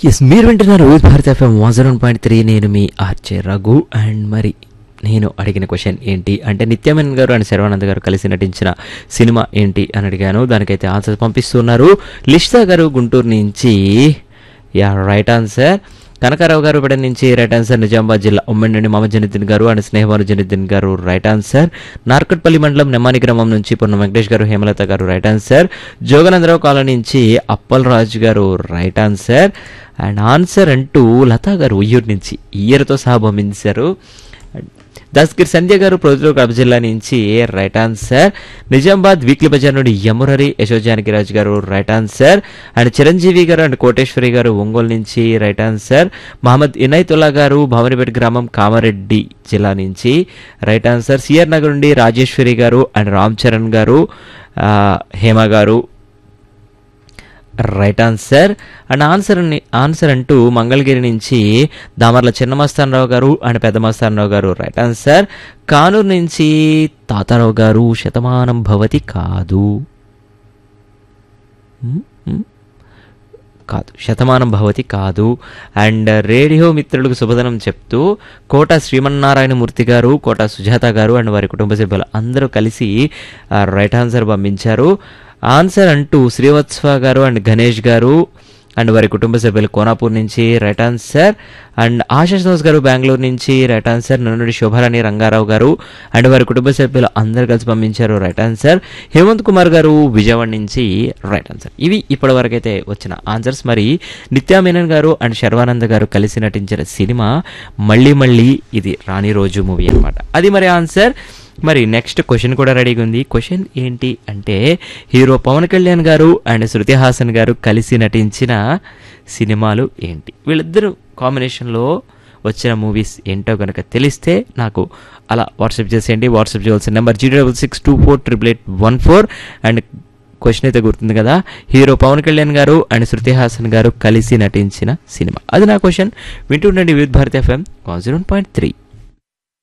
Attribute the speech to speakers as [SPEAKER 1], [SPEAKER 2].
[SPEAKER 1] Yes మీరు వింటున్నారు Vividha Bharat FM one zero point three నేను మీ ఆర్చే రఘు అండ్ మరి నేను అడిగిన క్వశ్చన్ ఏంటి అంటే నిత్యమన్ గారు అండ్ శర్వానంద్ గారు కలిసి నటించిన సినిమా ఏంటి అని అడిగాను దానికైతే ఆన్సర్ పంపిస్తున్నారు లిషితా గారు గుంటూరు నుంచి యా రైట్ ఆన్సర్ కనకారావు గారు ఇప్పటి నుంచి రైట్ ఆన్సర్ నిజామాబాద్ జిల్లా ఉమ్మడి నుండి మమ జనిద్దీన్ గారు అండ్ స్నేహవారు జనిద్దీన్ గారు రైట్ ఆన్సర్ నార్కట్పల్లి మండలం నెమ్మాని గ్రామం నుంచి పొన్న వెంకటేష్ గారు హేమలత గారు రైట్ ఆన్సర్ జోగనందరావు కాలనీ నుంచి అప్పల్ రాజు గారు రైట్ ఆన్సర్ అండ్ ఆన్సర్ అంటూ లతా గారు ఉయ్యూరు నుంచి ఇయర్తో సహా పంపించారు దస్గిర్ సంధ్య గారు ప్రొద్దుటూరు కడప జిల్లా నుంచి రైట్ ఆన్సర్ నిజామాబాద్ వీక్లీ బజార్ నుండి యమురరి యశోజానకి రాజు గారు రైట్ ఆన్సర్ అండ్ చిరంజీవి గారు అండ్ కోటేశ్వరి గారు ఒంగోలు నుంచి రైట్ ఆన్సర్ మహమ్మద్ ఇనైతుల్లా గారు భవనిపేట గ్రామం కామారెడ్డి జిల్లా నుంచి రైట్ ఆన్సర్ సిఆర్ నగర్ నుండి రాజేశ్వరి గారు అండ్ రామ్ చరణ్ గారు ఆ, హేమ గారు రైట్ ఆన్సర్ అండ్ ఆన్సర్ ని- ఆన్సర్ అంటూ మంగళగిరి నుంచి దామర్ల చిన్నమస్తానరావు గారు అండ్ పెద్ద మస్తానరావు గారు రైట్ ఆన్సర్ కానూరు నుంచి తాతారావు గారు శతమానం భవతి కాదు హ్మ్? హ్మ్? కాదు శతమానం భవతి కాదు అండ్ రేడియో మిత్రులకు శుభదనం చెప్తూ కోట శ్రీమన్నారాయణమూర్తి గారు కోట సుజాత గారు అండ్ వారి కుటుంబ సభ్యులు అందరూ కలిసి ఆ, రైట్ ఆన్సర్ పంపించారు ఆన్సర్ అంటూ శ్రీవత్సవ గారు అండ్ గణేష్ గారు అండ్ వారి కుటుంబ సభ్యులు కోనాపూర్ నుంచి right answer and Asha Santosh గారు బెంగళూరు నుంచి రైట్ ఆన్సర్ నన్నుడి శోభారాణి రంగారావు గారు అండ్ వారి కుటుంబ సభ్యులు అందరు కలిసి పంపించారు రైట్ ఆన్సర్ హేమంత్ కుమార్ గారు విజయవాడ నుంచి రైట్ ఆన్సర్ ఇవి ఇప్పటి వరకైతే వచ్చిన ఆన్సర్స్ మరి నిత్యా మేనన్ గారు అండ్ శర్వానంద్ గారు కలిసి నటించిన సినిమా మళ్ళీ మళ్ళీ ఇది రాని రోజు మూవీ అన్నమాట అది మరి ఆన్సర్ మరి నెక్స్ట్ క్వశ్చన్ కూడా రెడీగా ఉంది క్వశ్చన్ ఏంటి అంటే హీరో పవన్ కళ్యాణ్ గారు అండ్ శృతి హాసన్ గారు కలిసి నటించిన సినిమాలు ఏంటి వీళ్ళిద్దరూ కాంబినేషన్లో వచ్చిన మూవీస్ ఏంటో కనుక తెలిస్తే నాకు అలా వాట్సాప్ చేసేయండి వాట్సాప్ చేయాల్సిన number zero double six two four triple eight one four and question అయితే గుర్తుంది కదా హీరో పవన్ కళ్యాణ్ గారు అండ్ శృతి హాసన్ గారు కలిసి నటించిన సినిమా అది నా క్వశ్చన్ వింటుండండి Vividh Bharati FM one zero point three